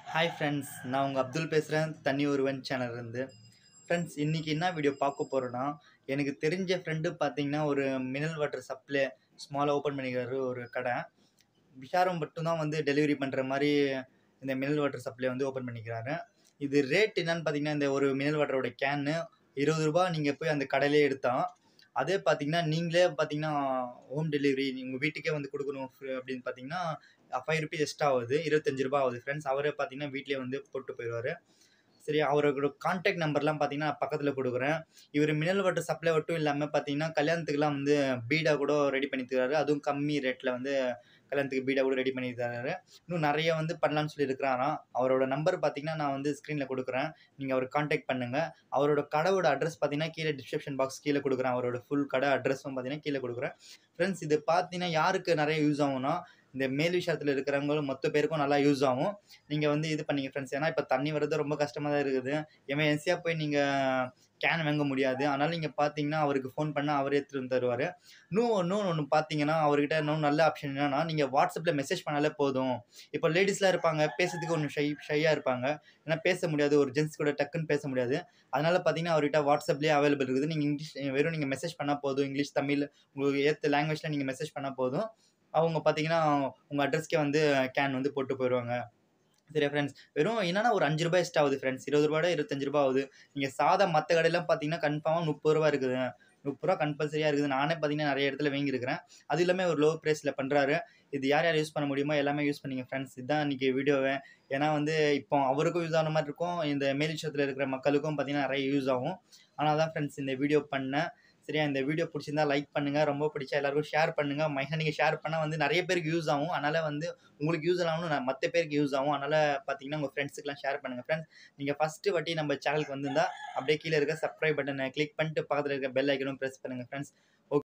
hi friends நான் உங்கள் அப்துல் பேசுகிறேன் தனி ஒருவன் சேனல்லேருந்து ஃப்ரெண்ட்ஸ் இன்றைக்கி என்ன வீடியோ பார்க்க போகிறோன்னா எனக்கு தெரிஞ்ச ஃப்ரெண்டு பார்த்தீங்கன்னா ஒரு மினரல் வாட்டர் சப்ளை ஸ்மாலாக ஓப்பன் பண்ணிக்கிறாரு ஒரு கடை விஷாரம் மட்டும்தான் வந்து டெலிவரி பண்ணுற மாதிரி இந்த மினரல் வாட்டர் சப்ளை வந்து ஓப்பன் பண்ணிக்கிறாரு இது ரேட் என்னன்னு பார்த்தீங்கன்னா இந்த ஒரு மினரல் வாட்டரோட கேனு இருபது ரூபா நீங்கள் போய் அந்த கடையிலே எடுத்தான் அதே பார்த்தீங்கன்னா நீங்களே பார்த்தீங்கன்னா ஹோம் டெலிவரி உங்கள் வீட்டுக்கே வந்து கொடுக்கணும் free அப்படின்னு பார்த்தீங்கன்னா ஃபைவ் ருபீஸ் எக்ஸ்ட்ரா ஆகுது இருபத்தஞ்சு ரூபா ஆகுது ஃப்ரெண்ட்ஸ் அவரே பார்த்தீங்கன்னா வீட்லேயே வந்து போட்டு போயிடுவார் சரி அவரோட கான்டாக்ட் நம்பர்லாம் பார்த்தீங்கன்னா நான் பக்கத்தில் கொடுக்குறேன் இவர் மினரல் வாட்டர் சப்ளை மட்டும் இல்லாமல் பார்த்தீங்கன்னா கல்யாணத்துக்குலாம் வந்து பீடா கூட ரெடி பண்ணி தராரு அதுவும் கம்மி ரேட்டில் வந்து கல்யாணத்துக்கு பீடா கூட ரெடி பண்ணி தராரு இன்னும் நிறைய வந்து பண்ணலான்னு சொல்லி இருக்கிறாராம் அவரோட நம்பர் பார்த்தீங்கன்னா நான் வந்து ஸ்க்ரீனில் கொடுக்குறேன் நீங்கள் அவர் காண்டாக்ட் பண்ணுங்கள் அவரோட கடையோட அட்ரஸ் பார்த்தீங்கன்னா கீழே டிஸ்கிரிப்ஷன் பாக்ஸ் கீழே கொடுக்குறேன் அவரோட ஃபுல் கடை அட்ரஸும் பார்த்தீங்கன்னா கீழே கொடுக்குறேன் ஃப்ரெண்ட்ஸ் இது பார்த்தீங்கன்னா யாருக்கு நிறைய யூஸ் ஆகும்னா இந்த மேல் விஷயத்தில் இருக்கிறவங்களும் மொத்த பேருக்கும் நல்லா யூஸ் ஆகும் நீங்கள் வந்து இது பண்ணீங்க ஃப்ரெண்ட்ஸ் ஏன்னா இப்போ தண்ணி வர்றது ரொம்ப கஷ்டமாக தான் இருக்குது எமர்ஜென்சியாக போய் நீங்கள் கேன் வாங்க முடியாது அதனால் நீங்கள் பார்த்தீங்கன்னா அவருக்கு ஃபோன் பண்ணால் அவரே எடுத்துட்டு வந்து தருவார் இன்னும் இன்னும் ஒன்று பார்த்தீங்கன்னா அவர்கிட்ட இன்னும் நல்ல ஆப்ஷன் என்னன்னா நீங்கள் வாட்ஸ்அப்பில் மெசேஜ் பண்ணாலே போதும் இப்போ லேடிஸ்லாம் இருப்பாங்க பேசுறதுக்கு ஒன்று ஷை ஷையாக இருப்பாங்க ஏன்னா பேச முடியாது ஒரு ஜென்ஸ் கூட டக்குன்னு பேச முடியாது அதனால் பார்த்தீங்கன்னா அவர்கிட்ட வாட்ஸ்அப்லேயே அவைலபிள் இருக்குது நீங்கள் இங்கிலீஷ் வெறும் நீங்கள் மெசேஜ் பண்ணால் போதும் இங்கிலீஷ் தமிழ் உங்களுக்கு ஏற்ற லாங்குவேஜில் நீங்கள் மெசேஜ் பண்ணால் போதும் அவங்க பார்த்தீங்கன்னா உங்கள் அட்ரஸ்க்கே வந்து கேன் வந்து போட்டு போயிடுவாங்க சரியா ஃப்ரெண்ட்ஸ் வெறும் என்னன்னா ஒரு அஞ்சு ரூபாய் எக்ஸ்ட்ரா ஆகுது ஃப்ரெண்ட்ஸ் இருபது ரூபாயோட இருபத்தஞ்சு ரூபா ஆகுது நீங்கள் சாதா மற்ற கடையெல்லாம் பார்த்தீங்கன்னா கன்ஃபார்மாக முப்பது ரூபா இருக்குது முப்பது ரூபா கம்பல்சரியாக இருக்குது நானே பார்த்தீங்கன்னா நிறைய இடத்துல வாங்கியிருக்கிறேன் அது இல்லாமல் ஒரு லோ ப்ரைஸில் பண்ணுறாரு இது யார் யார் யூஸ் பண்ண முடியுமோ எல்லாமே யூஸ் பண்ணிங்க ஃப்ரெண்ட்ஸ் இதுதான் இன்றைக்கி வீடியோவை ஏன்னா வந்து இப்போ அவருக்கும் யூஸ் ஆன மாதிரி இருக்கும் இந்த மேல் விஷயத்தில் இருக்கிற மக்களுக்கும் பார்த்தீங்கன்னா நிறைய யூஸ் ஆகும் ஆனால் தான் ஃப்ரெண்ட்ஸ் இந்த வீடியோ பண்ணேன் சரியா இந்த வீடியோ பிடிச்சிருந்தா லைக் பண்ணுங்கள் ரொம்ப பிடிச்சா எல்லாருக்கும் ஷேர் பண்ணுங்கள் மைனா நீங்கள் ஷேர் பண்ணால் வந்து நிறைய பேருக்கு யூஸ் ஆகும் அதனால் வந்து உங்களுக்கு யூஸ் ஆகணும் நான் மற்ற பேருக்கு யூஸ் ஆகும் அதனால் பார்த்தீங்கன்னா உங்கள் ஃப்ரெண்ட்ஸுக்கெலாம் ஷேர் பண்ணுங்கள் ஃப்ரெண்ட்ஸ் நீங்கள் ஃபஸ்ட்டு வாட்டி நம்ம சேனலுக்கு வந்திருந்தா அப்படியே கீழே இருக்க சப்ஸ்கிரைப் பட்டனை கிளிக் பண்ணிட்டு பக்கத்தில் இருக்க பெல் ஐக்கனும் ப்ரெஸ் பண்ணுங்கள் ஃப்ரெண்ட்ஸ் ஓகே